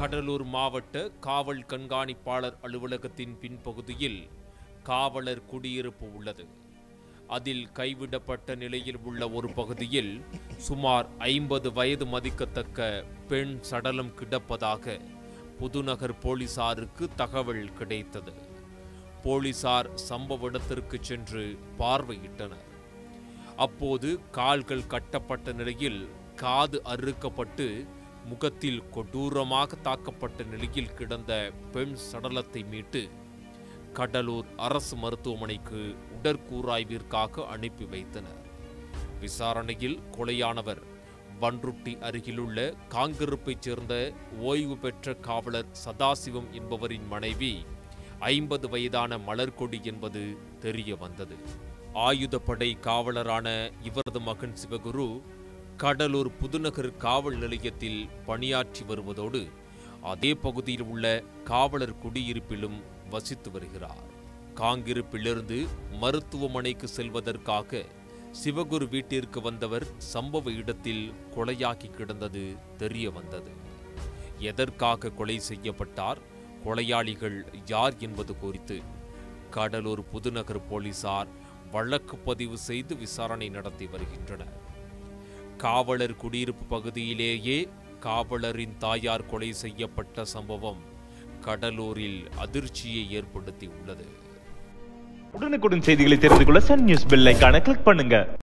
கடலூர் மாவட்ட காவல் கண்காணிப்பாளர் அலுவலகத்தின் பின்பகுதியில் காவலர் குடியிருப்பு உள்ளது அதில் கைவிடப்பட்ட நிலையில் உள்ள ஒரு பகுதியில் சுமார் ஐம்பது வயது மதிக்கத்தக்க பெண் சடலம் கிடப்பதாக புதுநகர் போலீசாருக்கு தகவல் கிடைத்தது போலீசார் சம்பவ இடத்திற்கு சென்று பார்வையிட்டனர் அப்போது கால்கள் கட்டப்பட்ட நிலையில் காது அறுக்கப்பட்டு முகத்தில் கொடூரமாக தாக்கப்பட்ட நிலையில் கிடந்த பெண் சடலத்தை மீட்டு கடலூர் அரசு மருத்துவமனைக்கு உடற்கூராய்விற்காக அனுப்பி வைத்தனர் விசாரணையில் கொலையானவர் பன்ருட்டி அருகிலுள்ள காங்கிருப்பைச் சேர்ந்த ஓய்வு பெற்ற காவலர் சதாசிவம் என்பவரின் மனைவி ஐம்பது வயதான மலர்கொடி என்பது தெரிய வந்தது ஆயுதப்படை காவலரான இவரது மகன் சிவகுரு கடலூர் புதுநகர் காவல் நிலையத்தில் பணியாற்றி வருவதோடு அதே பகுதியில் உள்ள காவலர் குடியிருப்பிலும் வசித்து வருகிறார் காங்கிருப்பிலிருந்து மருத்துவமனைக்கு செல்வதற்காக சிவகுரு வீட்டிற்கு வந்தவர் சம்பவ இடத்தில் கொலையாகி கிடந்தது தெரிய வந்தது எதற்காக கொலை செய்யப்பட்டார் கொலையாளிகள் யார் என்பது குறித்து கடலூர் புதுநகர் போலீசார் வழக்கு பதிவு செய்து விசாரணை நடத்தி வருகின்றனர் காவலர் குடியிருப்பு பகுதியிலேயே காவலரின் தாயார் கொலை செய்யப்பட்ட சம்பவம் கடலூரில் அதிர்ச்சியை ஏற்படுத்தி உள்ளது உடனுக்குடன் செய்திகளை தெரிந்து கொள்ள சன் நியூஸ் பெல் ஐகானை கிளிக் பண்ணுங்க